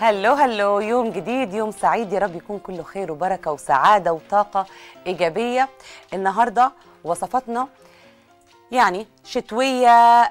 هلو هلو يوم جديد يوم سعيد يا رب يكون كله خير وبركة وسعادة وطاقة إيجابية النهاردة وصفاتنا يعني شتوية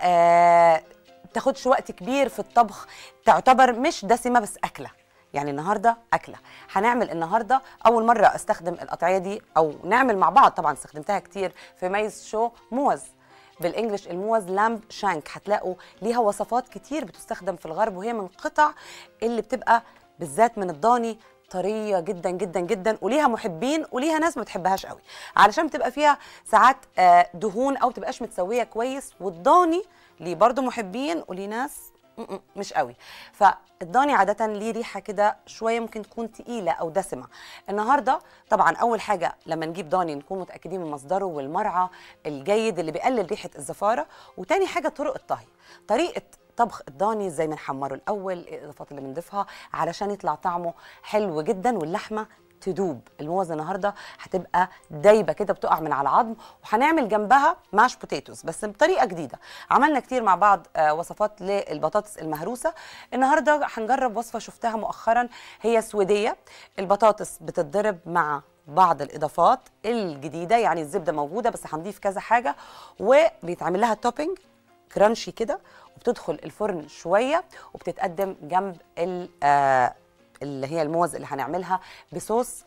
آه تاخدش وقت كبير في الطبخ تعتبر مش دسمة بس أكلة يعني النهارده أكلة هنعمل النهارده أول مرة أستخدم القطعية دي أو نعمل مع بعض طبعا استخدمتها كتير في ميز شو موز بالانجلش الموز لامب شانك هتلاقوا ليها وصفات كتير بتستخدم في الغرب وهي من قطع اللي بتبقى بالذات من الضاني طريه جدا جدا جدا وليها محبين وليها ناس ما بتحبهاش قوي علشان بتبقى فيها ساعات آه، دهون او تبقاش متسويه كويس والضاني ليه برضو محبين وليه ناس م-م، مش قوي فالضاني عاده ليه ريحه كده شويه ممكن تكون تقيله او دسمه النهارده طبعا اول حاجه لما نجيب ضاني نكون متاكدين من مصدره والمرعى الجيد اللي بيقلل ريحه الزفاره وتاني حاجه طرق الطهي طريقه طبخ الضاني ازاي بنحمره الاول إيه الاضافات اللي بنضيفها علشان يطلع طعمه حلو جدا واللحمه تدوب الموز النهارده هتبقى دايبه كده بتقع من على العظم وهنعمل جنبها ماش بوتيتوز بس بطريقه جديده عملنا كتير مع بعض آه، وصفات للبطاطس المهروسه النهارده هنجرب وصفه شفتها مؤخرا هي سويديه البطاطس بتتضرب مع بعض الاضافات الجديده يعني الزبده موجوده بس هنضيف كذا حاجه وبيتعمل لها توبينج كرانشي كده وبتدخل الفرن شويه وبتتقدم جنب ال- آه، اللي هي الموز اللي هنعملها بصوص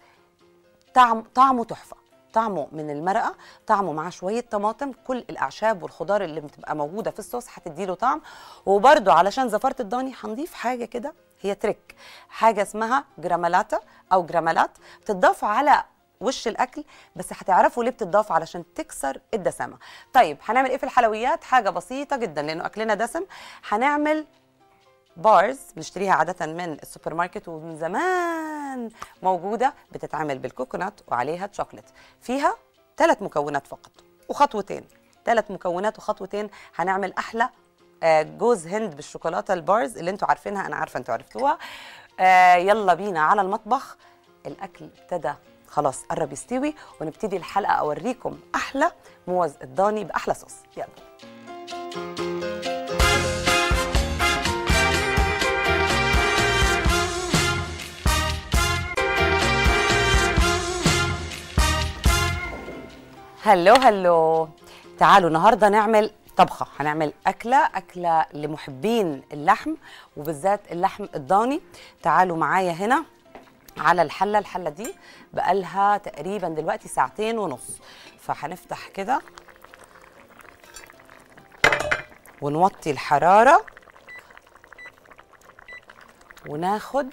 طعم طعمه تحفه طعمه من المرقه طعمه مع شويه طماطم كل الاعشاب والخضار اللي بتبقى موجوده في الصوص هتديله طعم وبرده علشان زفاره الضاني هنضيف حاجه كده هي تريك حاجه اسمها جرامالاتا او جرامالات بتضاف على وش الاكل بس هتعرفوا ليه بتضاف علشان تكسر الدسامه طيب هنعمل ايه في الحلويات حاجه بسيطه جدا لانه اكلنا دسم هنعمل بارز بنشتريها عادة من السوبر ماركت ومن زمان موجودة بتتعمل بالكوكونات وعليها شوكليت فيها ثلاث مكونات فقط وخطوتين ثلاث مكونات وخطوتين هنعمل أحلى آه، جوز هند بالشوكولاتة البارز اللي انتوا عارفينها أنا عارفة انتوا عرفتوها آه، يلا بينا على المطبخ الأكل ابتدى خلاص قرب يستوي ونبتدي الحلقة أوريكم أحلى موز الضاني بأحلى صوص يلا هلو هلو تعالوا النهارده نعمل طبخه هنعمل اكله اكله لمحبين اللحم وبالذات اللحم الضاني تعالوا معايا هنا على الحله الحله دي بقالها تقريبا دلوقتي ساعتين ونص فهنفتح كده ونوطي الحراره وناخد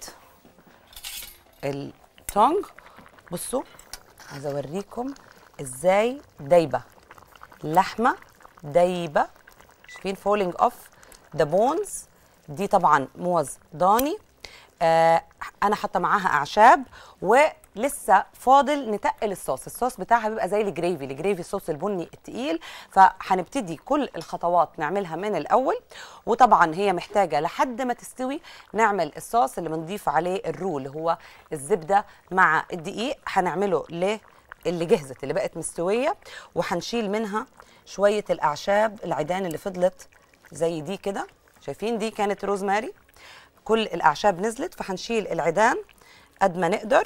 التونج بصوا عايزه اوريكم ازاي دايبه اللحمه دايبه شايفين فولينج اوف ذا بونز دي طبعا موز ضاني آه انا حاطه معاها اعشاب ولسه فاضل نتقل الصوص الصوص بتاعها بيبقى زي الجريفي الجريفي الصوص البني التقيل فهنبتدي كل الخطوات نعملها من الاول وطبعا هي محتاجه لحد ما تستوي نعمل الصوص اللي بنضيف عليه الرو اللي هو الزبده مع الدقيق هنعمله ل اللي جهزت اللي بقت مستويه وهنشيل منها شويه الاعشاب العيدان اللي فضلت زي دي كده شايفين دي كانت روزماري كل الاعشاب نزلت فهنشيل العيدان قد ما نقدر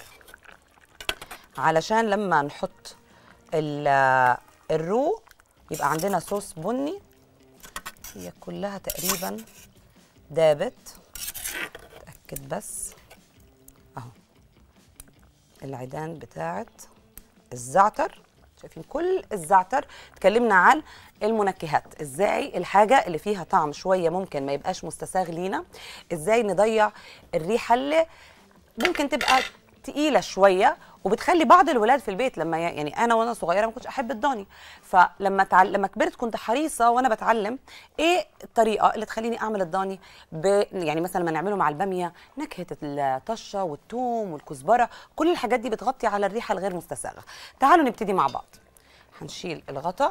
علشان لما نحط ال- الرو يبقى عندنا صوص بني هي كلها تقريبا دابت اتاكد بس اهو العيدان بتاعت الزعتر شايفين كل الزعتر اتكلمنا عن المنكهات ازاي الحاجه اللي فيها طعم شويه ممكن ما يبقاش مستساغ لينا ازاي نضيع الريحه اللي ممكن تبقى تقيله شويه وبتخلي بعض الولاد في البيت لما ي- يعني انا وانا صغيره ما كنتش احب الضاني فلما تعل... لما كبرت كنت حريصه وانا بتعلم ايه الطريقه اللي تخليني اعمل الضاني ب... يعني مثلا لما نعمله مع الباميه نكهه الطشه والثوم والكزبره كل الحاجات دي بتغطي على الريحه الغير مستساغه تعالوا نبتدي مع بعض هنشيل الغطا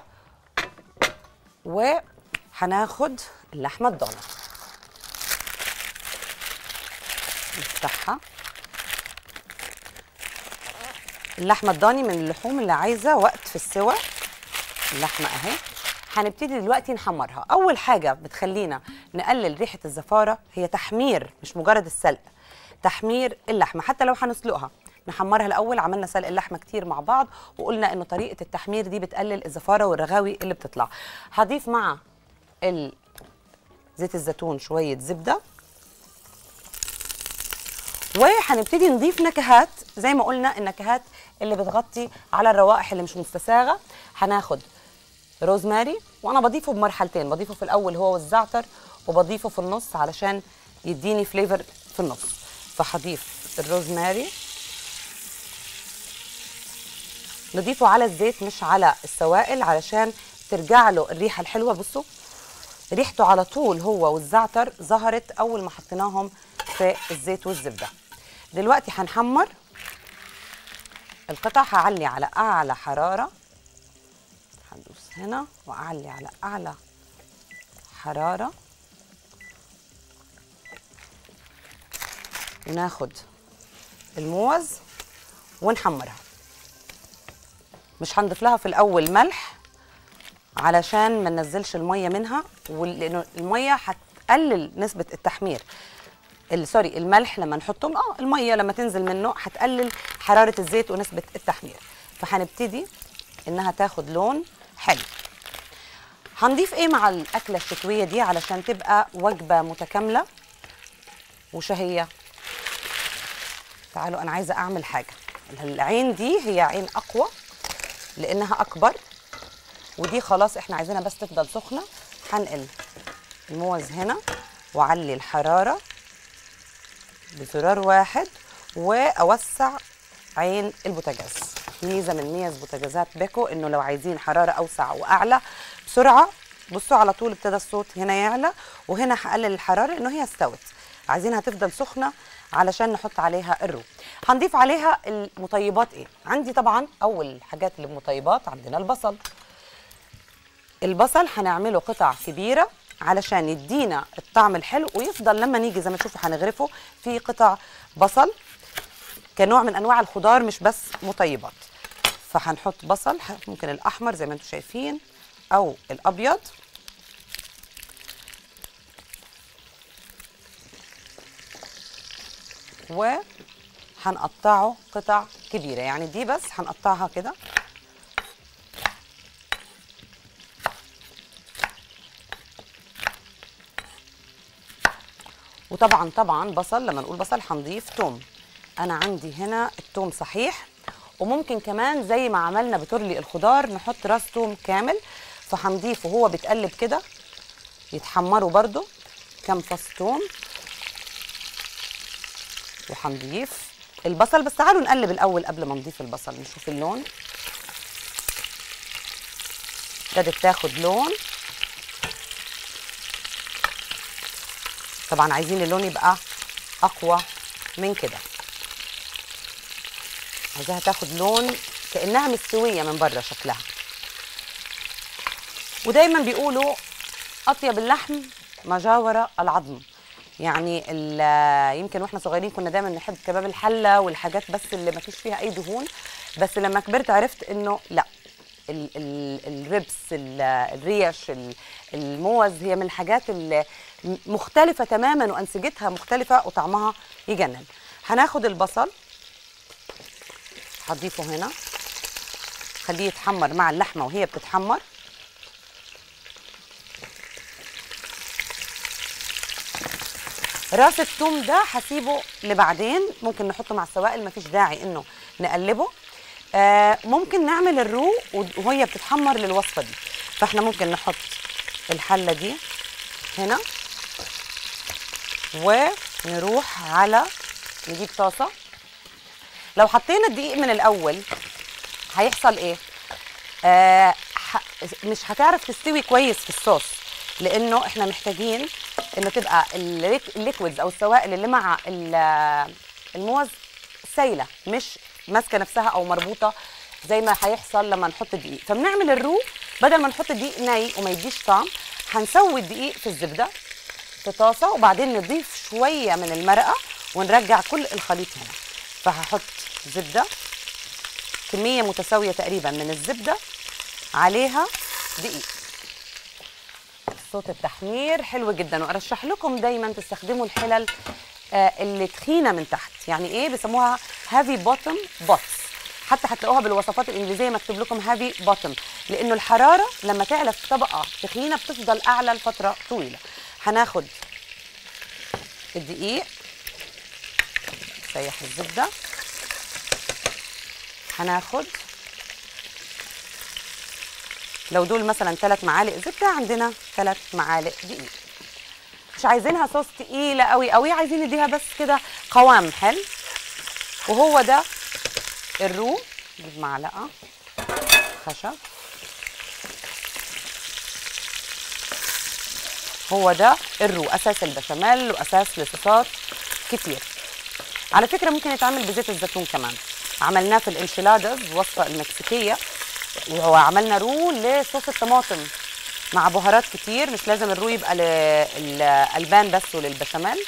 وهناخد اللحمه الضاني نفتحها اللحمه الضاني من اللحوم اللي عايزه وقت في السوى اللحمه اهي هنبتدي دلوقتي نحمرها اول حاجه بتخلينا نقلل ريحه الزفاره هي تحمير مش مجرد السلق تحمير اللحمه حتى لو هنسلقها نحمرها الاول عملنا سلق اللحمه كتير مع بعض وقلنا انه طريقه التحمير دي بتقلل الزفاره والرغاوي اللي بتطلع هضيف مع ال- زيت الزيتون شويه زبده وهنبتدي نضيف نكهات زي ما قلنا النكهات اللي بتغطي على الروائح اللي مش مستساغه هناخد روزماري وانا بضيفه بمرحلتين بضيفه في الاول هو والزعتر وبضيفه في النص علشان يديني فليفر في النص فهضيف الروزماري نضيفه على الزيت مش على السوائل علشان ترجع له الريحه الحلوه بصوا ريحته على طول هو والزعتر ظهرت اول ما حطيناهم في الزيت والزبده دلوقتي هنحمر القطع هعلي على اعلى حراره هندوس هنا واعلي على اعلى حراره وناخد الموز ونحمرها مش هنضيف لها في الاول ملح علشان ما ننزلش الميه منها ولانه الميه هتقلل نسبه التحمير ال- سوري الملح لما نحطهم اه الميه لما تنزل منه هتقلل حراره الزيت ونسبه التحمير فهنبتدي انها تاخد لون حلو هنضيف ايه مع الاكله الشتويه دي علشان تبقى وجبه متكامله وشهيه تعالوا انا عايزه اعمل حاجه العين دي هي عين اقوى لانها اكبر ودي خلاص احنا عايزينها بس تفضل سخنه هنقل الموز هنا واعلي الحراره بزرار واحد واوسع عين البوتاجاز ميزه من ميز بوتاجازات بيكو انه لو عايزين حراره اوسع واعلى بسرعه بصوا على طول ابتدى الصوت هنا يعلى وهنا هقلل الحراره انه هي استوت عايزينها تفضل سخنه علشان نحط عليها الرو هنضيف عليها المطيبات ايه عندي طبعا اول حاجات المطيبات عندنا البصل البصل هنعمله قطع كبيره علشان يدينا الطعم الحلو ويفضل لما نيجي زي ما تشوفوا هنغرفه في قطع بصل كنوع من انواع الخضار مش بس مطيبات فهنحط بصل ممكن الاحمر زي ما انتم شايفين او الابيض وهنقطعه قطع كبيره يعني دي بس هنقطعها كده وطبعا طبعا بصل لما نقول بصل هنضيف توم انا عندي هنا التوم صحيح وممكن كمان زي ما عملنا بترلي الخضار نحط راس توم كامل فهنضيفه هو بيتقلب كده يتحمروا برده كام فص توم وهنضيف البصل بس تعالوا نقلب الاول قبل ما نضيف البصل نشوف اللون ابتدت تاخد لون طبعا عايزين اللون يبقى اقوى من كده عايزاها تاخد لون كانها مستويه من بره شكلها ودايما بيقولوا اطيب اللحم ما جاور العظم يعني ال- يمكن واحنا صغيرين كنا دايما نحب كباب الحله والحاجات بس اللي ما فيش فيها اي دهون بس لما كبرت عرفت انه لا ال- ال- الربس ال- الريش ال- الموز هي من الحاجات اللي مختلفه تماما وانسجتها مختلفه وطعمها يجنن هناخد البصل هضيفه هنا خليه يتحمر مع اللحمه وهي بتتحمر راس الثوم ده هسيبه لبعدين ممكن نحطه مع السوائل مفيش داعي انه نقلبه آه ممكن نعمل الرو وهي بتتحمر للوصفه دي فاحنا ممكن نحط الحله دي هنا ونروح على نجيب طاسه لو حطينا الدقيق من الاول هيحصل ايه آه ح- مش هتعرف تستوي كويس في الصوص لانه احنا محتاجين انه تبقى الليك- الليكويدز او السوائل اللي مع ال- الموز سايله مش ماسكه نفسها او مربوطه زي ما هيحصل لما نحط الدقيق فبنعمل الرو بدل ما نحط الدقيق ني وما يديش طعم هنسوي الدقيق في الزبده في طاسه وبعدين نضيف شويه من المرقه ونرجع كل الخليط هنا فهحط زبده كميه متساويه تقريبا من الزبده عليها دقيق صوت التحمير حلو جدا وارشح لكم دايما تستخدموا الحلل آه اللي تخينه من تحت يعني ايه بيسموها هافي بوتم بوتس حتى هتلاقوها بالوصفات الانجليزيه مكتوب لكم هافي بوتم لانه الحراره لما تعلى في طبقه تخينه بتفضل اعلى لفتره طويله هناخد الدقيق سيح الزبده هناخد لو دول مثلا ثلاث معالق زبده عندنا ثلاث معالق دقيق مش عايزينها صوص تقيله قوي قوي عايزين نديها بس كده قوام حلو وهو ده الرو نجيب معلقه خشب هو ده الرو اساس البشاميل واساس لصوصات كتير على فكره ممكن يتعمل بزيت الزيتون كمان عملناه في الانشيلادز وصفه المكسيكيه وعملنا رو لصوص الطماطم مع بهارات كتير مش لازم الرو يبقى للالبان بس وللبشاميل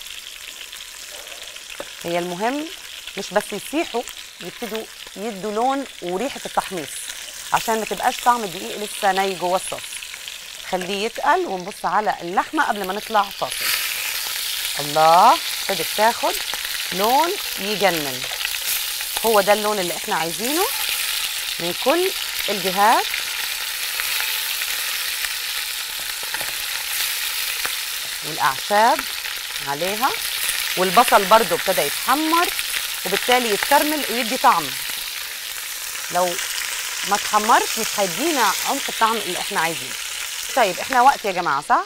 هي المهم مش بس يسيحوا يبتدوا يدوا لون وريحه التحميص عشان ما تبقاش طعم الدقيق لسه ني جوه الصوص خليه يتقل ونبص على اللحمه قبل ما نطلع فاصل الله ابتدت تاخد لون يجنن هو ده اللون اللي احنا عايزينه من كل الجهات والاعشاب عليها والبصل برضو ابتدى يتحمر وبالتالي يتكرمل ويدي طعم لو ما اتحمرش مش هيدينا عمق الطعم اللي احنا عايزينه طيب احنا وقت يا جماعه صح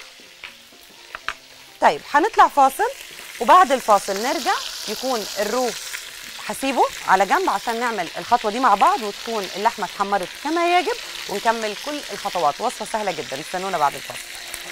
طيب هنطلع فاصل وبعد الفاصل نرجع يكون الرو هسيبه على جنب عشان نعمل الخطوه دي مع بعض وتكون اللحمه اتحمرت كما يجب ونكمل كل الخطوات وصفه سهله جدا استنونا بعد الفاصل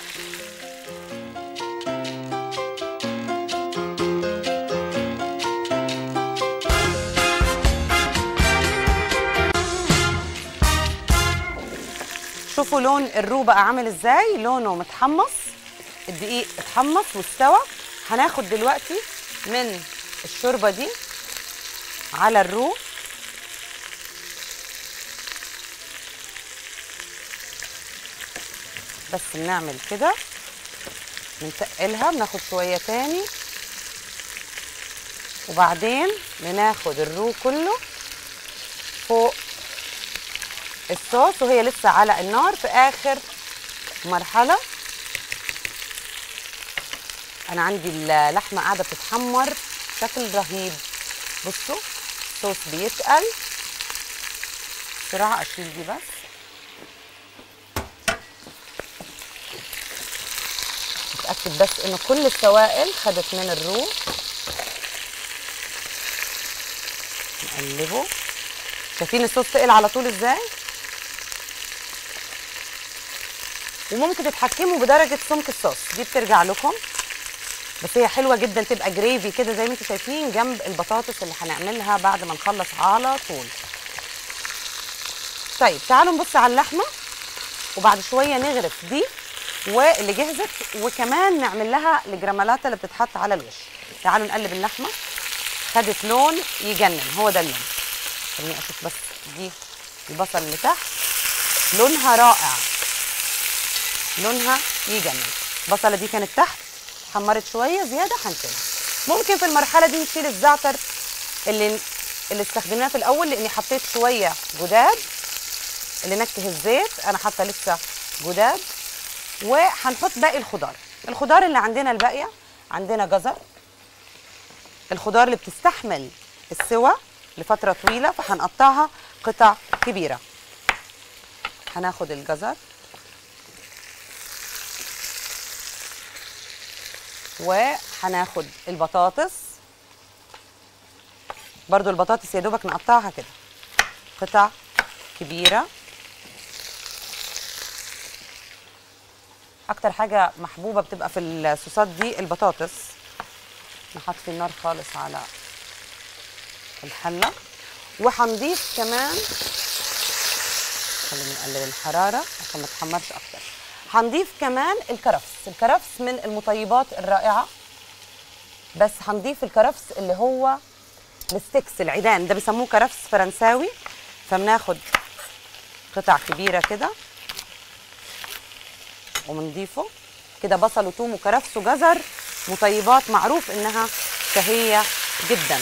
شوفوا لون الرو بقى عامل ازاي لونه متحمص الدقيق اتحمص واستوى هناخد دلوقتي من الشوربه دي على الرو بس بنعمل كده بنتقلها بناخد شويه تاني وبعدين بناخد الرو كله فوق الصوص وهي لسه على النار في اخر مرحله انا عندي اللحمه قاعده بتتحمر بشكل رهيب بصوا الصوص بيتقل بسرعه اشيل دي بس اتاكد بس ان كل السوائل خدت من الرو نقلبه شايفين الصوص تقل على طول ازاي وممكن تتحكموا بدرجه سمك الصوص دي بترجع لكم بس هي حلوه جدا تبقى جريفي كده زي ما انتم شايفين جنب البطاطس اللي هنعملها بعد ما نخلص على طول طيب تعالوا نبص على اللحمه وبعد شويه نغرف دي واللي جهزت وكمان نعمل لها الجراملاتا اللي بتتحط على الوش تعالوا نقلب اللحمه خدت لون يجنن هو ده اللون خليني اشوف بس دي البصل اللي تحت لونها رائع لونها يجنن البصله دي كانت تحت حمرت شويه زياده هنشيلها ممكن في المرحله دي نشيل الزعتر اللي اللي استخدمناه في الاول لاني حطيت شويه جداد اللي نكه الزيت انا حاطه لسه جداد وهنحط باقي الخضار الخضار اللي عندنا الباقيه عندنا جزر الخضار اللي بتستحمل السوى لفتره طويله فهنقطعها قطع كبيره هناخد الجزر وهناخد البطاطس برضو البطاطس يا دوبك نقطعها كده قطع كبيرة أكتر حاجة محبوبة بتبقى في الصوصات دي البطاطس نحط في النار خالص على الحلة وهنضيف كمان خلينا نقلل الحرارة عشان ما تحمرش أكتر هنضيف كمان الكرفس الكرفس من المطيبات الرائعة بس هنضيف الكرفس اللي هو الستيكس العيدان ده بيسموه كرفس فرنساوي فبناخد قطع كبيرة كده وبنضيفه كده بصل وثوم وكرفس وجزر مطيبات معروف انها شهيه جدا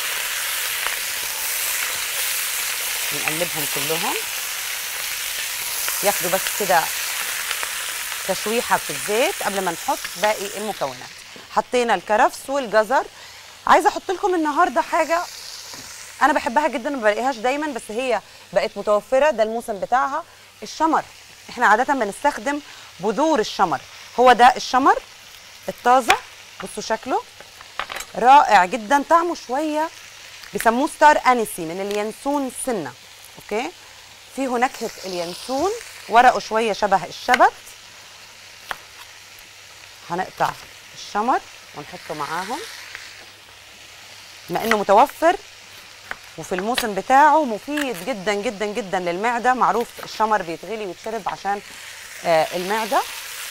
نقلبهم كلهم ياخدوا بس كده تشويحه في الزيت قبل ما نحط باقي المكونات حطينا الكرفس والجزر عايزه احط لكم النهارده حاجه انا بحبها جدا ما بلاقيهاش دايما بس هي بقت متوفره ده الموسم بتاعها الشمر احنا عاده بنستخدم بذور الشمر هو ده الشمر الطازه بصوا شكله رائع جدا طعمه شويه بيسموه ستار انسي من اليانسون سنه اوكي فيه نكهه اليانسون ورقه شويه شبه الشبت هنقطع الشمر ونحطه معاهم بما انه متوفر وفي الموسم بتاعه مفيد جدا جدا جدا للمعده معروف الشمر بيتغلي ويتشرب عشان آه المعده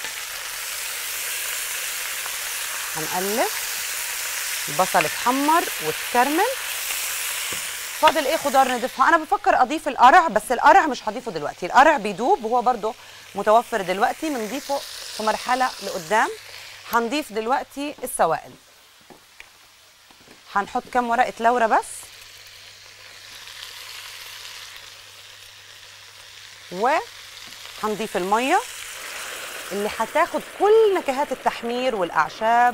هنقلب البصل اتحمر واتكرمل فاضل ايه خضار نضيفها انا بفكر اضيف القرع بس القرع مش هضيفه دلوقتي القرع بيدوب وهو برده متوفر دلوقتي بنضيفه في مرحله لقدام هنضيف دلوقتي السوائل هنحط كام ورقه لورا بس وهنضيف الميه اللي هتاخد كل نكهات التحمير والاعشاب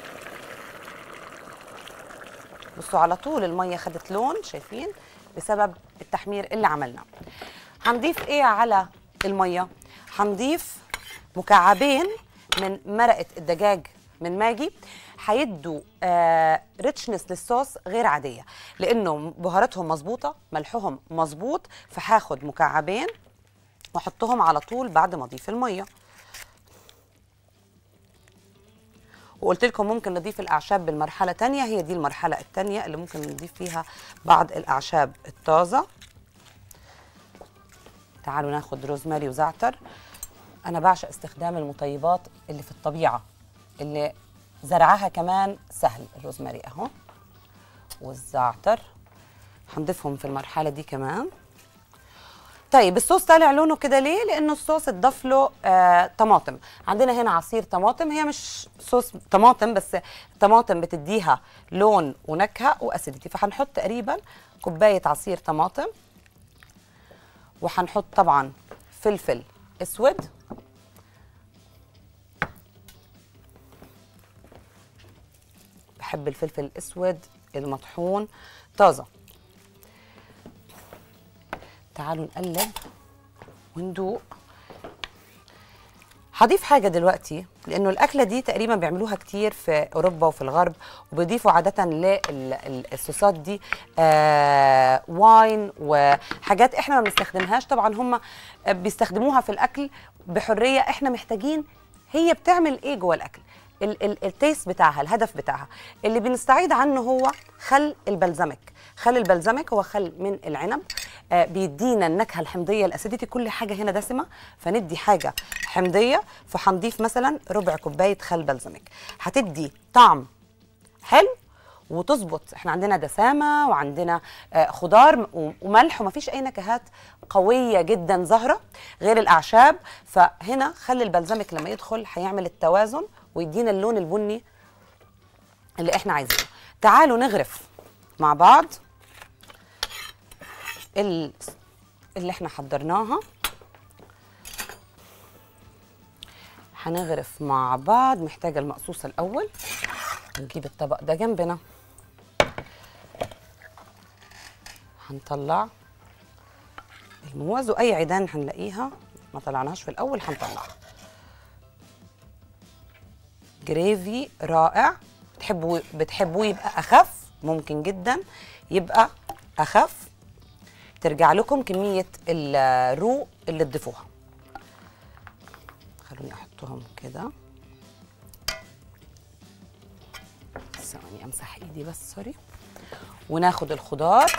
بصوا على طول الميه خدت لون شايفين بسبب التحمير اللي عملناه هنضيف ايه على الميه هنضيف مكعبين من مرقه الدجاج من ماجي هيدوا آه ريتشنس للصوص غير عاديه لانه بهاراتهم مظبوطه ملحهم مظبوط فهاخد مكعبين واحطهم على طول بعد ما اضيف الميه وقلت لكم ممكن نضيف الاعشاب بالمرحله تانية هي دي المرحله التانية اللي ممكن نضيف فيها بعض الاعشاب الطازه تعالوا ناخد روزماري وزعتر انا بعشق استخدام المطيبات اللي في الطبيعه اللي زرعها كمان سهل الروزماري اهو والزعتر هنضيفهم في المرحله دي كمان طيب الصوص طالع لونه كده ليه لانه الصوص اتضاف له آه طماطم عندنا هنا عصير طماطم هي مش صوص طماطم بس طماطم بتديها لون ونكهه واسيديتي فهنحط تقريبا كوبايه عصير طماطم وهنحط طبعا فلفل اسود بحب الفلفل الاسود المطحون طازه تعالوا نقلب وندوق هضيف حاجة دلوقتي لأنه الأكلة دي تقريبا بيعملوها كتير في أوروبا وفي الغرب وبيضيفوا عادة للصوصات دي آه واين وحاجات إحنا ما بنستخدمهاش طبعا هم بيستخدموها في الأكل بحرية إحنا محتاجين هي بتعمل إيه جوه الأكل التيست بتاعها الهدف بتاعها اللي بنستعيد عنه هو خل البلزمك خل البلزمك هو خل من العنب آه بيدينا النكهه الحمضيه الاسيديتي كل حاجه هنا دسمه فندي حاجه حمضيه فهنضيف مثلا ربع كوبايه خل بلزمك هتدي طعم حلو وتظبط احنا عندنا دسامه وعندنا آه خضار وملح ومفيش اي نكهات قويه جدا ظاهره غير الاعشاب فهنا خل البلزمك لما يدخل هيعمل التوازن ويدينا اللون البني اللي احنا عايزينه تعالوا نغرف مع بعض اللي احنا حضرناها هنغرف مع بعض محتاجه المقصوصه الاول نجيب الطبق ده جنبنا هنطلع الموز واي عيدان هنلاقيها ما طلعناهاش في الاول هنطلعها جريفي رائع بتحبوا بتحبوه يبقى اخف ممكن جدا يبقى اخف ترجع لكم كميه الرو اللي تضيفوها خلوني احطهم كده ثواني امسح ايدي بس سوري وناخد الخضار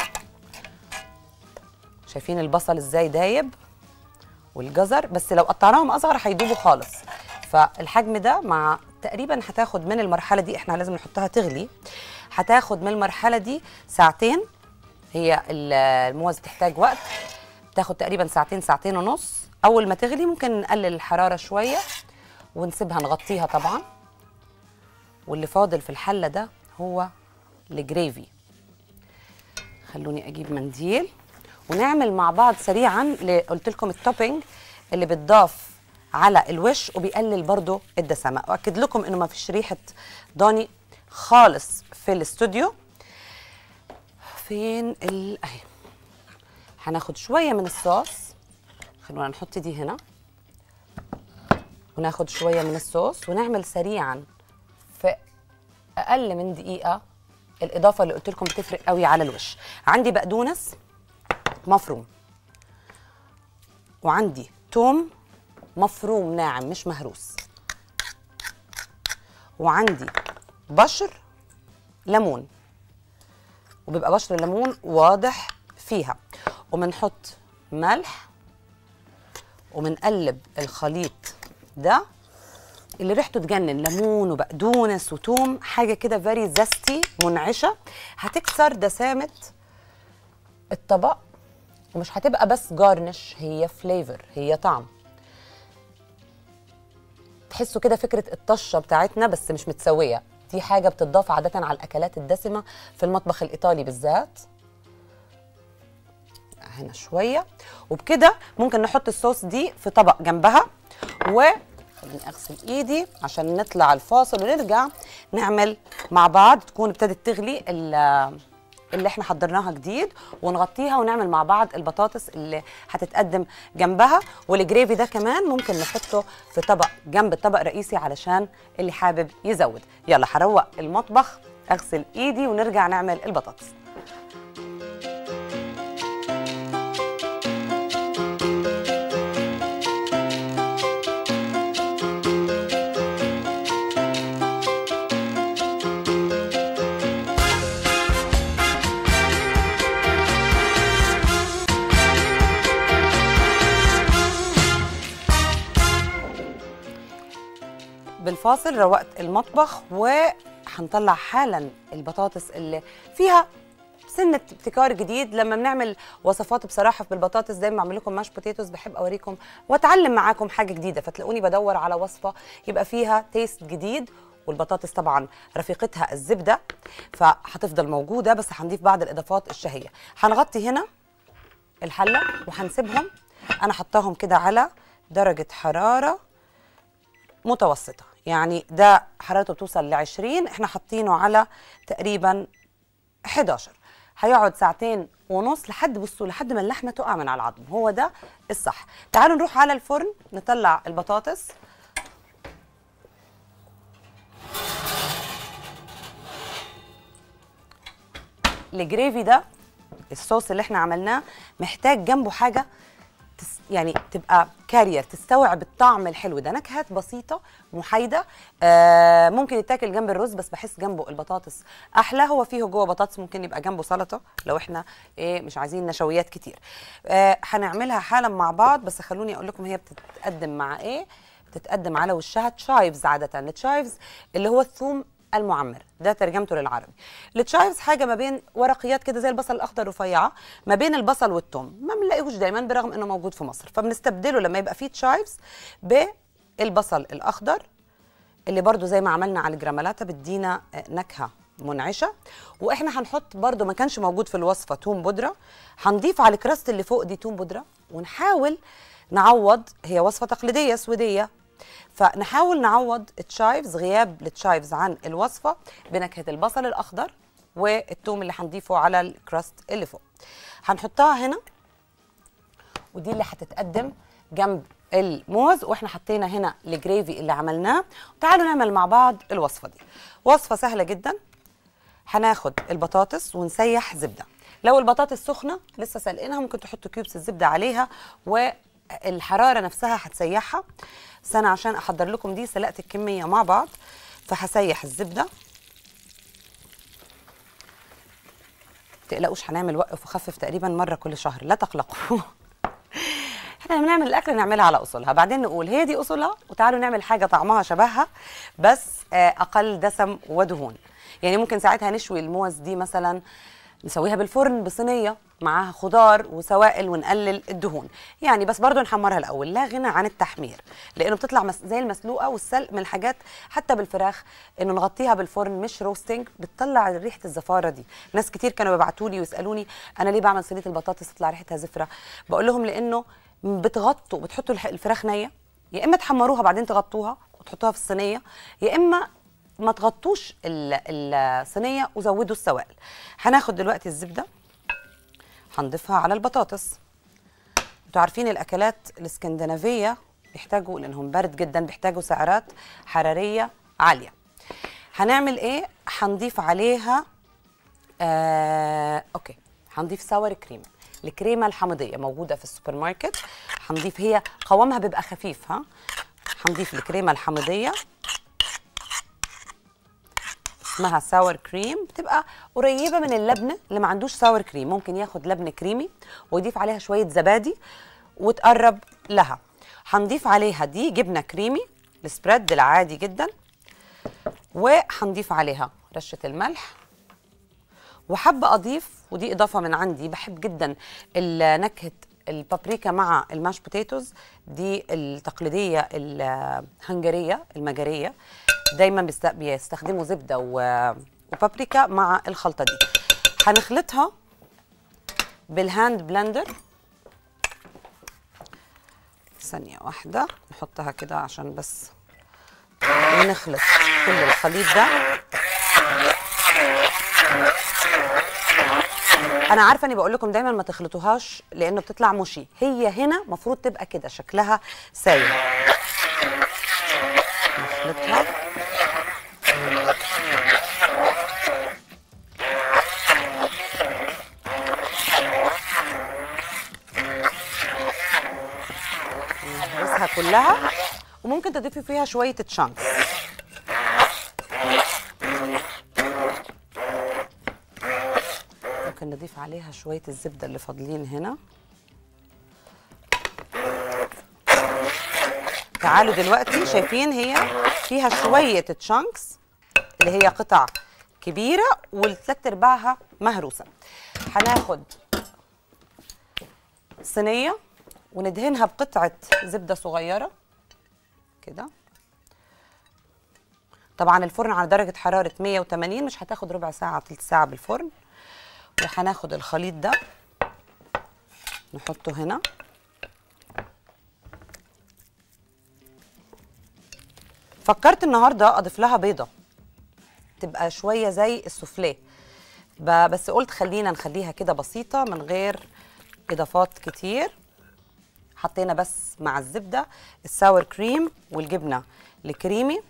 شايفين البصل ازاي دايب والجزر بس لو قطعناهم اصغر هيدوبوا خالص فالحجم ده مع تقريبا هتاخد من المرحله دي احنا لازم نحطها تغلي هتاخد من المرحله دي ساعتين هي الموز تحتاج وقت تاخد تقريبا ساعتين ساعتين ونص اول ما تغلي ممكن نقلل الحراره شويه ونسيبها نغطيها طبعا واللي فاضل في الحله ده هو الجريفي خلوني اجيب منديل ونعمل مع بعض سريعا ل- قلت لكم التوبينج اللي بتضاف على الوش وبيقلل برضو الدسامه واكد لكم انه ما فيش ريحه ضاني خالص في الاستوديو فين ال اهي هناخد شويه من الصوص خلونا نحط دي هنا وناخد شويه من الصوص ونعمل سريعا في اقل من دقيقه الاضافه اللي قلت لكم بتفرق قوي على الوش عندي بقدونس مفروم وعندي توم مفروم ناعم مش مهروس وعندي بشر ليمون وبيبقى بشر الليمون واضح فيها وبنحط ملح وبنقلب الخليط ده اللي ريحته تجنن ليمون وبقدونس وتوم حاجه كده فيري زستي منعشه هتكسر دسامه الطبق ومش هتبقى بس جارنش هي فليفر هي طعم تحسوا كده فكره الطشه بتاعتنا بس مش متسويه دي حاجه بتضاف عاده على الاكلات الدسمه في المطبخ الايطالي بالذات هنا شويه وبكده ممكن نحط الصوص دي في طبق جنبها و خليني اغسل ايدي عشان نطلع الفاصل ونرجع نعمل مع بعض تكون ابتدت تغلي ال- اللي احنا حضرناها جديد ونغطيها ونعمل مع بعض البطاطس اللي هتتقدم جنبها والجريفي ده كمان ممكن نحطه في طبق جنب الطبق الرئيسي علشان اللي حابب يزود يلا هروق المطبخ اغسل ايدي ونرجع نعمل البطاطس بالفاصل روقت المطبخ وهنطلع حالا البطاطس اللي فيها سنة ابتكار جديد لما بنعمل وصفات بصراحة بالبطاطس دايما بعمل لكم ماش بوتيتوز بحب اوريكم واتعلم معاكم حاجة جديدة فتلاقوني بدور على وصفة يبقى فيها تيست جديد والبطاطس طبعا رفيقتها الزبدة فهتفضل موجودة بس هنضيف بعض الاضافات الشهية هنغطي هنا الحلة وهنسيبهم انا حطاهم كده على درجة حرارة متوسطة يعني ده حرارته بتوصل ل 20 احنا حاطينه على تقريبا 11 هيقعد ساعتين ونص لحد بصوا لحد ما اللحمه تقع من على العظم هو ده الصح تعالوا نروح على الفرن نطلع البطاطس الجريفي ده الصوص اللي احنا عملناه محتاج جنبه حاجه تس يعني تبقى كارير تستوعب الطعم الحلو ده نكهات بسيطه محايده آه ممكن يتاكل جنب الرز بس بحس جنبه البطاطس احلى هو فيه جوه بطاطس ممكن يبقى جنبه سلطه لو احنا ايه مش عايزين نشويات كتير آه هنعملها حالا مع بعض بس خلوني اقول لكم هي بتتقدم مع ايه بتتقدم على وشها تشايفز عاده التشايفز اللي هو الثوم المعمر ده ترجمته للعربي التشايفز حاجه ما بين ورقيات كده زي البصل الاخضر رفيعه ما بين البصل والثوم ما بنلاقيهوش دايما برغم انه موجود في مصر فبنستبدله لما يبقى فيه تشايفز بالبصل الاخضر اللي برضو زي ما عملنا على الجراملاتا بتدينا نكهه منعشه واحنا هنحط برضو ما كانش موجود في الوصفه توم بودره هنضيف على الكراست اللي فوق دي توم بودره ونحاول نعوض هي وصفه تقليديه سويديه فنحاول نعوض التشايفز غياب التشايفز عن الوصفه بنكهه البصل الاخضر والثوم اللي هنضيفه على الكراست اللي فوق هنحطها هنا ودي اللي هتتقدم جنب الموز واحنا حطينا هنا الجريفي اللي عملناه تعالوا نعمل مع بعض الوصفه دي وصفه سهله جدا هناخد البطاطس ونسيح زبده لو البطاطس سخنه لسه سلقينها ممكن تحطوا كيوبس الزبده عليها والحراره نفسها هتسيحها بس انا عشان احضر لكم دي سلقت الكميه مع بعض فهسيح الزبده تقلقوش هنعمل وقف وخفف تقريبا مره كل شهر لا تقلقوا احنا لما نعمل الاكل نعملها على اصولها بعدين نقول هي دي اصولها وتعالوا نعمل حاجه طعمها شبهها بس اقل دسم ودهون يعني ممكن ساعتها نشوي الموز دي مثلا نسويها بالفرن بصينيه معاها خضار وسوائل ونقلل الدهون يعني بس برضو نحمرها الاول لا غنى عن التحمير لانه بتطلع مس- زي المسلوقه والسلق من الحاجات حتى بالفراخ انه نغطيها بالفرن مش روستنج بتطلع ريحه الزفاره دي ناس كتير كانوا بيبعتوا لي ويسالوني انا ليه بعمل صينيه البطاطس تطلع ريحتها زفره بقول لهم لانه بتغطوا بتحطوا الح- الفراخ نيه يا اما تحمروها بعدين تغطوها وتحطوها في الصينيه يا اما ما تغطوش ال- الصينيه وزودوا السوائل هناخد دلوقتي الزبده هنضيفها على البطاطس انتوا عارفين الاكلات الاسكندنافيه بيحتاجوا لانهم برد جدا بيحتاجوا سعرات حراريه عاليه هنعمل ايه هنضيف عليها آه، اوكي هنضيف ساور كريم الكريمه الحامضيه موجوده في السوبر ماركت هنضيف هي قوامها بيبقى خفيف ها هنضيف الكريمه الحامضيه اسمها ساور كريم بتبقى قريبه من اللبنه اللي ما عندوش ساور كريم ممكن ياخد لبن كريمي ويضيف عليها شويه زبادي وتقرب لها هنضيف عليها دي جبنه كريمي السبريد العادي جدا وهنضيف عليها رشه الملح وحابه اضيف ودي اضافه من عندي بحب جدا ال- نكهه البابريكا مع الماش بوتيتوز دي التقليديه الهنغاريه المجريه دايما بيست- بيستخدموا زبده و- وبابريكا مع الخلطه دي هنخلطها بالهاند بلندر ثانيه واحده نحطها كده عشان بس ونخلط كل الخليط ده انا عارفه اني بقول لكم دايما ما تخلطوهاش لانه بتطلع مشي هي هنا مفروض تبقى كده شكلها سايل نخلطها نهرسها كلها وممكن تضيفي فيها شويه تشانكس ممكن نضيف عليها شويه الزبده اللي فاضلين هنا تعالوا دلوقتي شايفين هي فيها شويه تشانكس اللي هي قطع كبيره والثلاث ارباعها مهروسه هناخد صينيه وندهنها بقطعه زبده صغيره كده طبعا الفرن على درجه حراره 180 مش هتاخد ربع ساعه تلت ساعه بالفرن وهناخد الخليط ده نحطه هنا فكرت النهارده اضيف لها بيضه تبقى شويه زي السوفليه ب- بس قلت خلينا نخليها كده بسيطه من غير اضافات كتير حطينا بس مع الزبده الساور كريم والجبنه الكريمي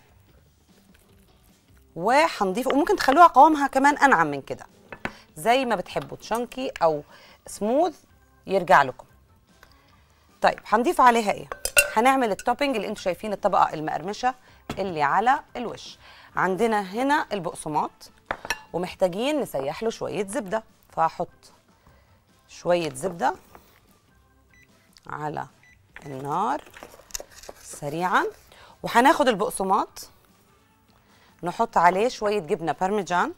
وهنضيف وممكن تخلوها قوامها كمان انعم من كده زي ما بتحبوا تشانكي او سموث يرجع لكم طيب هنضيف عليها ايه هنعمل التوبينج اللي انتوا شايفين الطبقه المقرمشه اللي على الوش عندنا هنا البقسماط ومحتاجين نسيح له شويه زبده فهحط شويه زبده على النار سريعا وهناخد البقسماط نحط عليه شويه جبنه بارميجان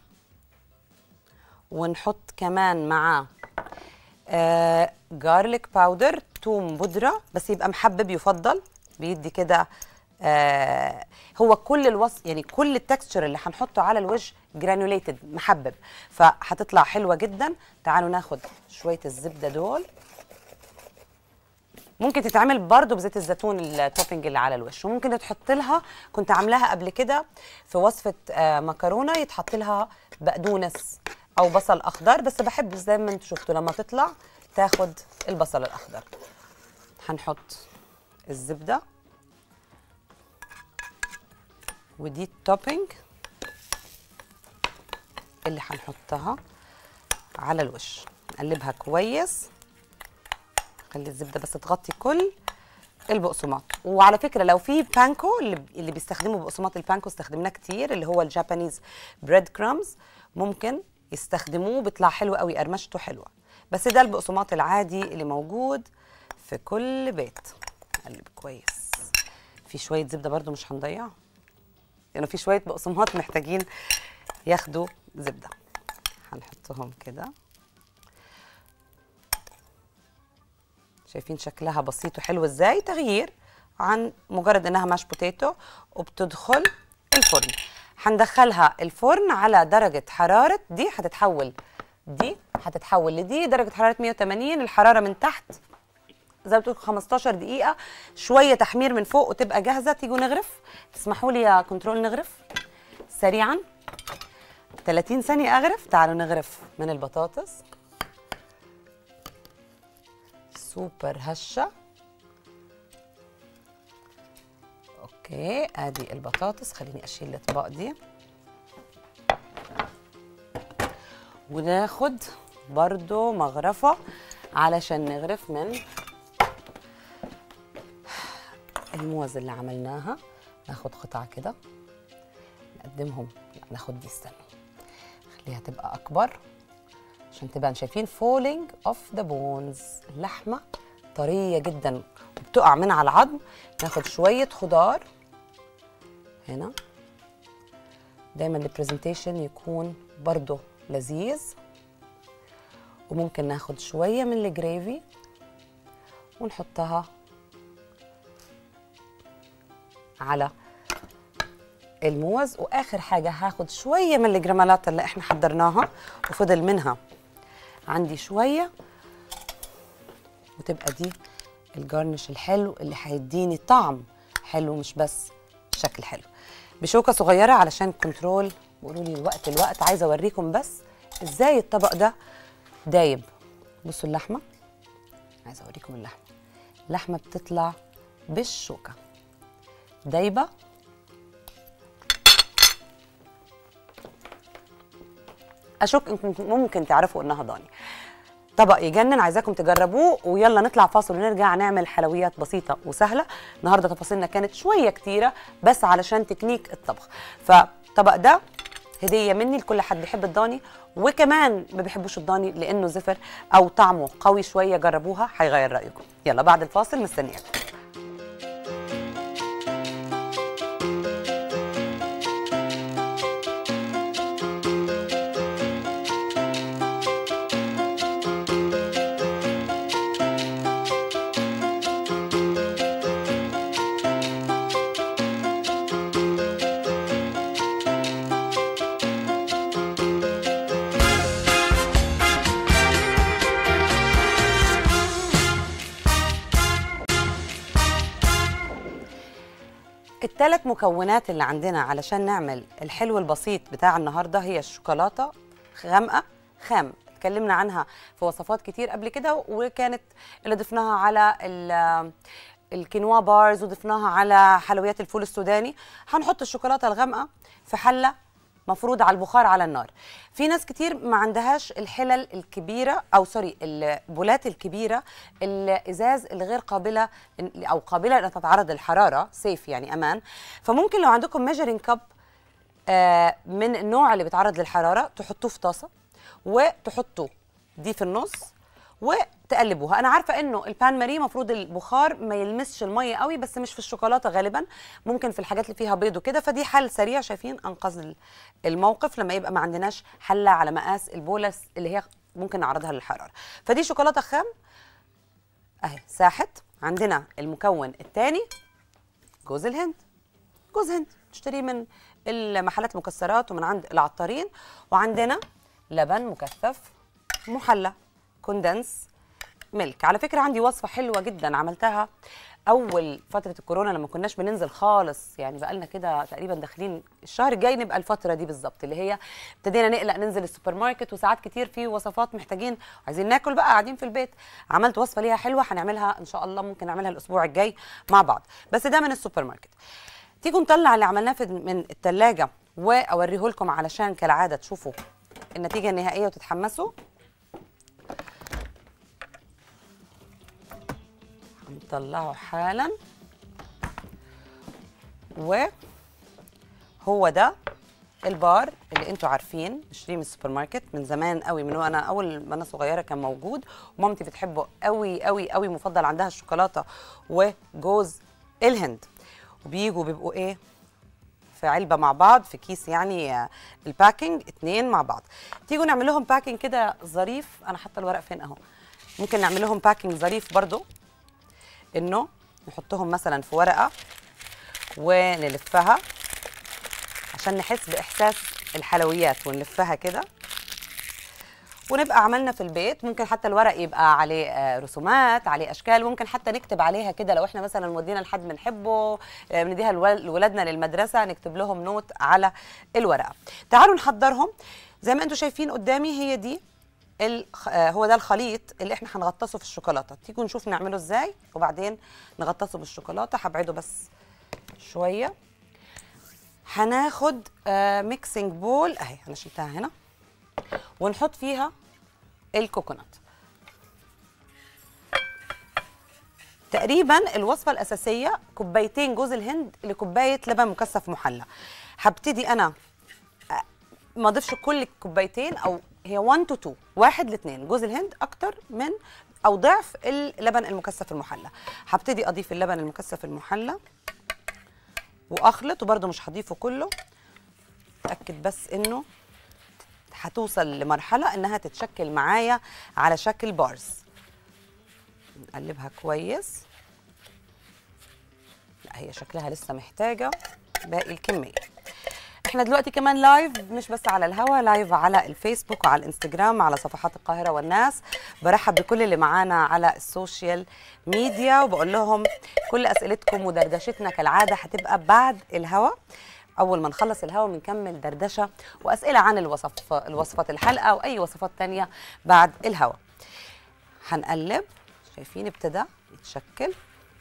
ونحط كمان معاه آه جارليك باودر توم بودره بس يبقى محبب يفضل بيدي كده آه هو كل الوصف يعني كل التكستشر اللي هنحطه على الوجه جرانوليتد محبب فهتطلع حلوه جدا تعالوا ناخد شويه الزبده دول ممكن تتعمل برضو بزيت الزيتون التوبينج اللي على الوش وممكن تحط لها كنت عاملاها قبل كده في وصفه آه، مكرونه يتحط لها بقدونس او بصل اخضر بس بحب زي ما انتم شفتوا لما تطلع تاخد البصل الاخضر هنحط الزبده ودي التوبينج اللي هنحطها على الوش نقلبها كويس خلي الزبده بس تغطي كل البقسماط وعلى فكره لو في بانكو اللي اللي بيستخدموا بقسماط البانكو استخدمناه كتير اللي هو الجابانيز بريد كرامز ممكن يستخدموه بيطلع حلو قوي قرمشته حلوه بس ده البقسماط العادي اللي موجود في كل بيت قلب كويس في شويه زبده برده مش هنضيعها لانه في شويه بقسماط محتاجين ياخدوا زبده هنحطهم كده شايفين شكلها بسيط وحلو ازاي تغيير عن مجرد انها ماش بوتيتو وبتدخل الفرن هندخلها الفرن على درجة حرارة دي هتتحول دي هتتحول لدي درجة حرارة 180 الحرارة من تحت زي ما بتقول 15 دقيقة شوية تحمير من فوق وتبقى جاهزة تيجوا نغرف تسمحوا لي يا كنترول نغرف سريعا 30 ثانية أغرف تعالوا نغرف من البطاطس سوبر هشة اوكي ادي البطاطس خليني اشيل الاطباق دي وناخد برضو مغرفة علشان نغرف من الموز اللي عملناها ناخد قطع كده نقدمهم لا ناخد دي استنى خليها تبقى اكبر عشان تبقى شايفين فولينج اوف ذا بونز اللحمه طريه جدا وبتقع من على العظم ناخد شويه خضار هنا دايما البرزنتيشن يكون برضو لذيذ وممكن ناخد شويه من الجريفي ونحطها على الموز واخر حاجه هاخد شويه من الجرامالات اللي احنا حضرناها وفضل منها عندي شويه وتبقى دي الجارنش الحلو اللي هيديني طعم حلو مش بس شكل حلو بشوكه صغيره علشان كنترول بيقولوا لي الوقت الوقت عايزه اوريكم بس ازاي الطبق ده دايب بصوا اللحمه عايزه اوريكم اللحمه اللحمه بتطلع بالشوكه دايبه اشك انكم ممكن تعرفوا انها ضاني طبق يجنن عايزاكم تجربوه ويلا نطلع فاصل ونرجع نعمل حلويات بسيطه وسهله النهارده تفاصيلنا كانت شويه كتيره بس علشان تكنيك الطبخ فالطبق ده هديه مني لكل حد بيحب الضاني وكمان ما بيحبوش الضاني لانه زفر او طعمه قوي شويه جربوها هيغير رايكم يلا بعد الفاصل مستنياكم الثلاث مكونات اللي عندنا علشان نعمل الحلو البسيط بتاع النهارده هي الشوكولاته غامقه خام اتكلمنا عنها في وصفات كتير قبل كده وكانت اللي ضفناها على ال- الكينوا بارز وضفناها على حلويات الفول السوداني هنحط الشوكولاته الغامقه في حله مفروض على البخار على النار في ناس كتير ما عندهاش الحلل الكبيره او سوري البولات الكبيره الازاز الغير قابله إن- او قابله ان تتعرض للحراره سيف يعني امان فممكن لو عندكم ميجرينج كاب من النوع اللي بيتعرض للحراره تحطوه في طاسه وتحطوا دي في النص وتقلبوها انا عارفه انه البان ماري مفروض البخار ما يلمسش الميه قوي بس مش في الشوكولاته غالبا ممكن في الحاجات اللي فيها بيض وكده فدي حل سريع شايفين انقذ ال- الموقف لما يبقى ما عندناش حله على مقاس البولس اللي هي ممكن نعرضها للحراره فدي شوكولاته خام اهي ساحت عندنا المكون الثاني جوز الهند جوز هند تشتريه من المحلات المكسرات ومن عند العطارين وعندنا لبن مكثف محلى كوندنس ميلك على فكره عندي وصفه حلوه جدا عملتها اول فتره الكورونا لما كناش بننزل خالص يعني بقالنا كده تقريبا داخلين الشهر الجاي نبقى الفتره دي بالظبط اللي هي ابتدينا نقلق ننزل السوبر ماركت وساعات كتير في وصفات محتاجين عايزين ناكل بقى قاعدين في البيت عملت وصفه ليها حلوه هنعملها ان شاء الله ممكن نعملها الاسبوع الجاي مع بعض بس ده من السوبر ماركت تيجوا نطلع اللي عملناه في من التلاجة واوريه لكم علشان كالعاده تشوفوا النتيجه النهائيه وتتحمسوا هنطلعه حالا وهو ده البار اللي انتوا عارفين نشتريه من السوبر ماركت من زمان قوي من وانا اول ما انا صغيره كان موجود ومامتي بتحبه قوي قوي قوي مفضل عندها الشوكولاته وجوز الهند وبيجوا بيبقوا ايه في علبه مع بعض في كيس يعني آه، الباكينج اتنين مع بعض تيجوا نعمل لهم باكينج كده ظريف انا حاطه الورق فين اهو ممكن نعمل لهم باكينج ظريف برضو انه نحطهم مثلا في ورقه ونلفها عشان نحس باحساس الحلويات ونلفها كده ونبقى عملنا في البيت ممكن حتى الورق يبقى عليه آه، رسومات عليه اشكال ممكن حتى نكتب عليها كده لو احنا مثلا مودينا لحد بنحبه آه، بنديها لول- لولادنا للمدرسه نكتب لهم نوت على الورقه تعالوا نحضرهم زي ما انتم شايفين قدامي هي دي الخ- آه، هو ده الخليط اللي احنا هنغطسه في الشوكولاته تيجوا نشوف نعمله ازاي وبعدين نغطسه بالشوكولاته هبعده بس شويه هناخد آه ميكسينج بول اهي انا شلتها هنا ونحط فيها الكوكونات تقريبا الوصفه الاساسيه كوبايتين جوز الهند لكوبايه لبن مكثف محلى هبتدي انا أ- ما اضيفش كل الكوبايتين او هي 1 تو 2 واحد لاثنين جوز الهند اكتر من او ضعف اللبن المكثف المحلى هبتدي اضيف اللبن المكثف المحلى واخلط وبرده مش هضيفه كله اتاكد بس انه هتوصل لمرحله انها تتشكل معايا على شكل بارز نقلبها كويس لا هي شكلها لسه محتاجه باقي الكميه احنا دلوقتي كمان لايف مش بس على الهوا لايف على الفيسبوك وعلى الانستجرام على صفحات القاهره والناس برحب بكل اللي معانا على السوشيال ميديا وبقول لهم كل اسئلتكم ودردشتنا كالعاده هتبقى بعد الهوا اول ما نخلص الهوا بنكمل دردشه واسئله عن الوصف الوصفات الحلقه واي وصفات تانية بعد الهوا هنقلب شايفين ابتدى يتشكل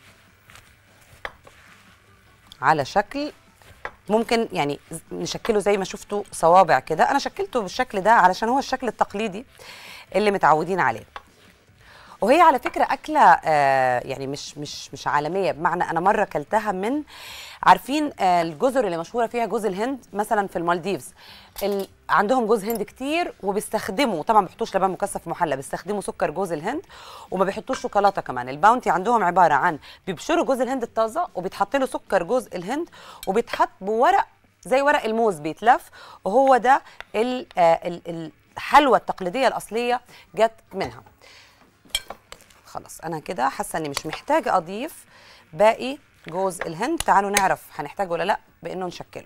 على شكل ممكن يعني ز- نشكله زي ما شفتوا صوابع كده انا شكلته بالشكل ده علشان هو الشكل التقليدي اللي متعودين عليه وهي على فكره اكله آه يعني مش مش مش عالميه بمعنى انا مره كلتها من عارفين آه الجزر اللي مشهوره فيها جوز الهند مثلا في المالديفز ال... عندهم جوز هند كتير وبيستخدموا طبعا ما بيحطوش لبن مكثف محلى بيستخدموا سكر جوز الهند وما بيحطوش شوكولاته كمان الباونتي عندهم عباره عن بيبشروا جوز الهند الطازه وبيتحط له سكر جوز الهند وبيتحط بورق زي ورق الموز بيتلف وهو ده ال... آه ال... الحلوى التقليديه الاصليه جت منها خلاص انا كده حاسه اني مش محتاجه اضيف باقي جوز الهند تعالوا نعرف هنحتاجه ولا لا بانه نشكله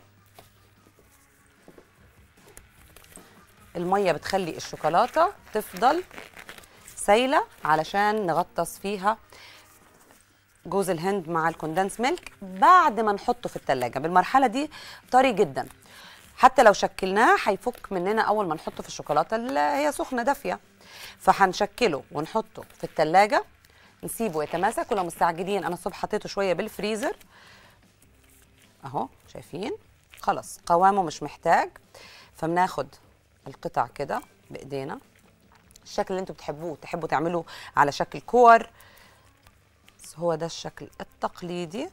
الميه بتخلي الشوكولاته تفضل سايله علشان نغطس فيها جوز الهند مع الكوندنس ميلك بعد ما نحطه في التلاجة بالمرحله دي طري جدا حتى لو شكلناه هيفك مننا اول ما نحطه في الشوكولاته اللي هي سخنه دافيه فهنشكله ونحطه في التلاجة نسيبه يتماسك ولو مستعجلين انا الصبح حطيته شويه بالفريزر اهو شايفين خلاص قوامه مش محتاج فبناخد القطع كده بايدينا الشكل اللي انتوا بتحبوه تحبوا تعملوا على شكل كور بس هو ده الشكل التقليدي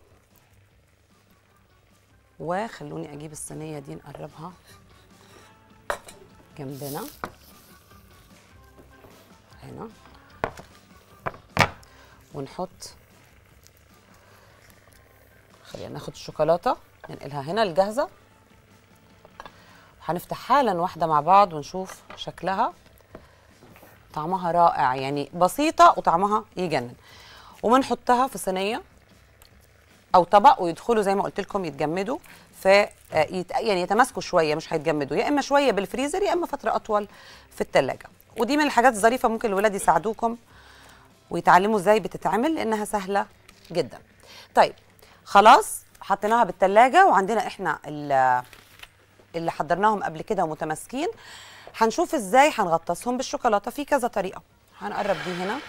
وخلوني اجيب الصينيه دي نقربها جنبنا هنا ونحط خلينا ناخد الشوكولاته ننقلها هنا الجاهزه هنفتح حالا واحده مع بعض ونشوف شكلها طعمها رائع يعني بسيطه وطعمها يجنن وبنحطها في صينيه او طبق ويدخلوا زي ما قلت لكم يتجمدوا ف يت... يعني يتماسكوا شويه مش هيتجمدوا يا اما شويه بالفريزر يا اما فتره اطول في الثلاجه ودي من الحاجات الظريفه ممكن الولاد يساعدوكم ويتعلموا ازاي بتتعمل لانها سهله جدا طيب خلاص حطيناها بالثلاجه وعندنا احنا ال- اللي حضرناهم قبل كده ومتماسكين هنشوف ازاي هنغطسهم بالشوكولاته في كذا طريقه هنقرب دي هنا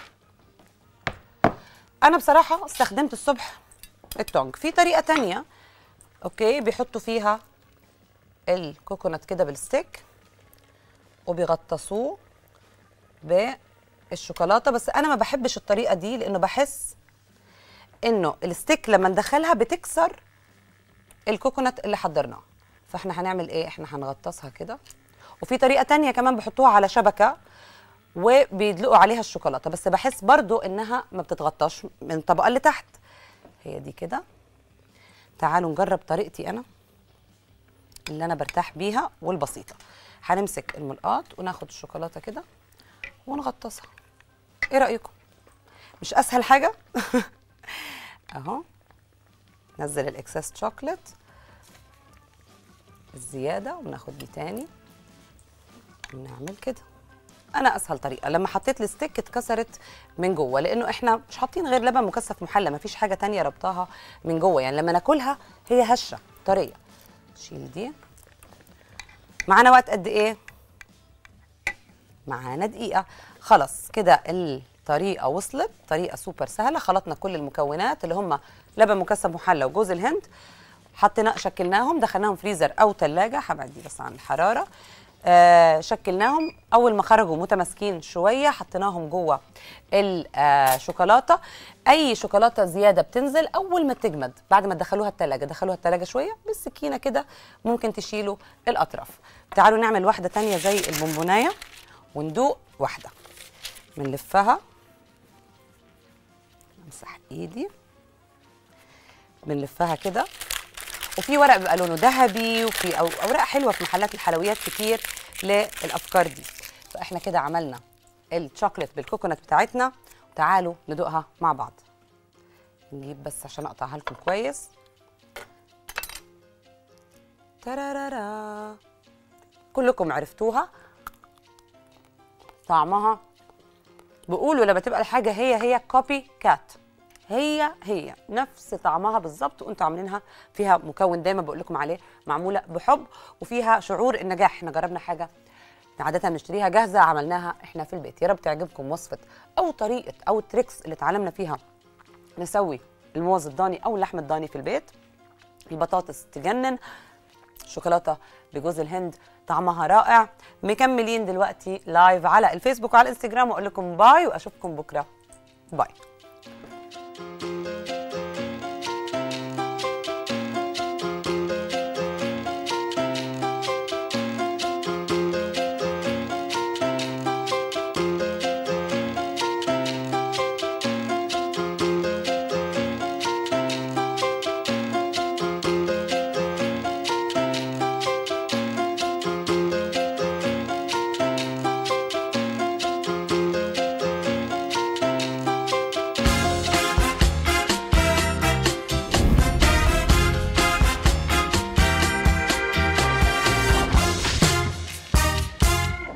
انا بصراحه استخدمت الصبح التونج في طريقه تانية اوكي بيحطوا فيها الكوكونات كده بالستيك وبيغطسوه بالشوكولاته بس انا ما بحبش الطريقه دي لانه بحس انه الستيك لما ندخلها بتكسر الكوكونات اللي حضرناه فاحنا هنعمل ايه احنا هنغطسها كده وفي طريقه تانية كمان بيحطوها على شبكه وبيدلقوا عليها الشوكولاته بس بحس برضو انها ما بتتغطاش من الطبقه اللي تحت هي دي كده تعالوا نجرب طريقتي انا اللي انا برتاح بيها والبسيطه هنمسك الملقاط وناخد الشوكولاته كده ونغطسها ايه رايكم مش اسهل حاجه اهو نزل الاكسس شوكليت الزياده وناخد دي تاني ونعمل كده انا اسهل طريقه لما حطيت الستيك اتكسرت من جوه لانه احنا مش حاطين غير لبن مكثف محلى مفيش حاجه تانية ربطها من جوه يعني لما ناكلها هي هشه طريه شيل دي معانا وقت قد ايه معانا دقيقه خلاص كده الطريقه وصلت طريقه سوبر سهله خلطنا كل المكونات اللي هم لبن مكثف محلى وجوز الهند حطينا شكلناهم دخلناهم فريزر او ثلاجه هبعد دي بس عن الحراره آه شكلناهم اول ما خرجوا متماسكين شويه حطيناهم جوه الشوكولاته اي شوكولاته زياده بتنزل اول ما تجمد بعد ما تدخلوها الثلاجه دخلوها الثلاجه شويه بالسكينه كده ممكن تشيلوا الاطراف تعالوا نعمل واحده تانية زي البونبونايه وندوق واحده بنلفها امسح ايدي بنلفها كده وفي ورق بيبقى لونه ذهبي وفي أو- اوراق حلوه في محلات الحلويات كتير للافكار دي فاحنا كده عملنا الشوكليت بالكوكونات بتاعتنا تعالوا ندوقها مع بعض نجيب بس عشان اقطعها لكم كويس ترارارا كلكم عرفتوها طعمها بيقولوا لما تبقى الحاجه هي هي كوبي كات هي هي نفس طعمها بالظبط وانتوا عاملينها فيها مكون دايما بقول لكم عليه معموله بحب وفيها شعور النجاح احنا جربنا حاجه عادة بنشتريها جاهزة عملناها احنا في البيت يا رب تعجبكم وصفة أو طريقة أو التريكس اللي اتعلمنا فيها نسوي الموز الضاني أو اللحم الضاني في البيت البطاطس تجنن شوكولاته بجوز الهند طعمها رائع مكملين دلوقتي لايف على الفيسبوك وعلى الانستجرام واقول لكم باي واشوفكم بكره باي